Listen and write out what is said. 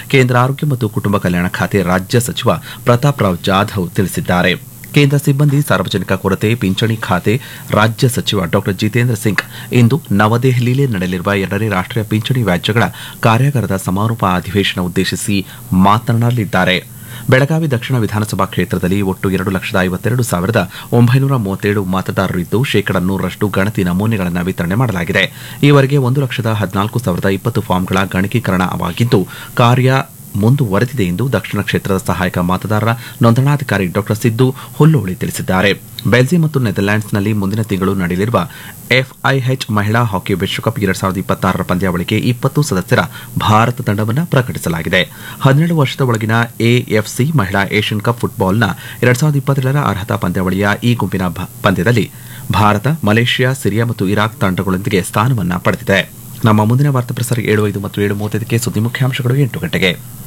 ಕೇಂದ್ರ ಆರೋಗ್ಯ ಮತ್ತು ಕುಟುಂಬ ಕಲ್ಯಾಣ ಖಾತೆ ರಾಜ್ಯ ಸಚಿವ ಪ್ರತಾಪ್ ರಾವ್ ಜಾಧವ್ ತಿಳಿಸಿದ್ದಾರೆ ಕೇಂದ್ರ ಸಿಬ್ಬಂದಿ ಸಾರ್ವಜನಿಕ ಕೊರತೆ ಪಿಂಚಣಿ ಖಾತೆ ರಾಜ್ಯ ಸಚಿವ ಡಾ ಜಿತೇಂದ್ರ ಸಿಂಗ್ ಇಂದು ನವದೆಹಲಿಯಲ್ಲಿ ನಡೆಯಲಿರುವ ಎರಡನೇ ರಾಷ್ಟೀಯ ಪಿಂಚಣಿ ವ್ಯಾಜ್ಯಗಳ ಕಾರ್ಯಾಗಾರದ ಸಮಾರೋಪ ಅಧಿವೇಶನ ಉದ್ದೇಶಿಸಿ ಮಾತನಾಡಲಿದ್ದಾರೆ ಬೆಳಗಾವಿ ದಕ್ಷಿಣ ವಿಧಾನಸಭಾ ಕ್ಷೇತ್ರದಲ್ಲಿ ಒಟ್ಟು ಎರಡು ಲಕ್ಷದ ಐವತ್ತೆರಡು ಸಾವಿರದ ಒಂಬೈನೂರ ಮೂವತ್ತೇಳು ಮತದಾರರಿದ್ದು ಶೇಕಡ ನೂರರಷ್ಟು ಗಣತಿ ನಮೂನೆಗಳನ್ನು ವಿತರಣೆ ಮಾಡಲಾಗಿದೆ ಈವರೆಗೆ ಒಂದು ಲಕ್ಷದ ಹದಿನಾಲ್ಕು ಸಾವಿರದ ಇಪ್ಪತ್ತು ಫಾರ್ಮ್ಗಳ ಗಣಕೀಕರಣವಾಗಿದ್ದು ಕಾರ್ಯ ಮುಂದುವರೆದಿದೆ ಎಂದು ದಕ್ಷಿಣ ಕ್ಷೇತ್ರದ ಸಹಾಯಕ ಮತದಾರರ ನೋಂದಣಾಧಿಕಾರಿ ಡಾ ಸಿದ್ದು ಹುಲ್ಲೋಳಿ ತಿಳಿಸಿದ್ದಾರೆ ಬೆಲ್ಜಿಯಂ ಮತ್ತು ನೆದರ್ಲ್ಯಾಂಡ್ಸ್ನಲ್ಲಿ ಮುಂದಿನ ತಿಂಗಳು ನಡೆಯಲಿರುವ ಎಫ್ಐಎಚ್ ಮಹಿಳಾ ಹಾಕಿ ವಿಶ್ವಕಪ್ ಎರಡ್ ಸಾವಿರದ ಇಪ್ಪತ್ತಾರರ ಪಂದ್ಯಾವಳಿಗೆ ಇಪ್ಪತ್ತು ಸದಸ್ಯರ ಭಾರತ ತಂಡವನ್ನು ಪ್ರಕಟಿಸಲಾಗಿದೆ ಹನ್ನೆರಡು ವರ್ಷದ ಒಳಗಿನ ಎಎಫ್ಸಿ ಮಹಿಳಾ ಏಷ್ಯನ್ ಕಪ್ ಫುಟ್ಬಾಲ್ನ ಎರಡ್ ಸಾವಿರದ ಇಪ್ಪತ್ತೆರಡರ ಅರ್ಹತಾ ಪಂದ್ಯಾವಳಿಯ ಈ ಗುಂಪಿನ ಭ- ಪಂದ್ಯದಲ್ಲಿ ಭಾರತ ಮಲೇಷ್ಯಾ ಸಿರಿಯಾ ಮತ್ತು ಇರಾಕ್ ತಂಡಗಳೊಂದಿಗೆ ಸ್ಥಾನವನ್ನು ಪಡೆದಿದೆ ನಮ್ಮ ಮುಂದಿನ ವಾರ್ತಾ ಪ್ರಸಾರ ಏಳು ಐದು ಮತ್ತು ಏಳು ಮೂವತ್ತೈದಕ್ಕೆ ಸುದ್ದಿ ಮುಖ್ಯಾಂಶಗಳು ಎಂಟು ಗಂಟೆಗೆ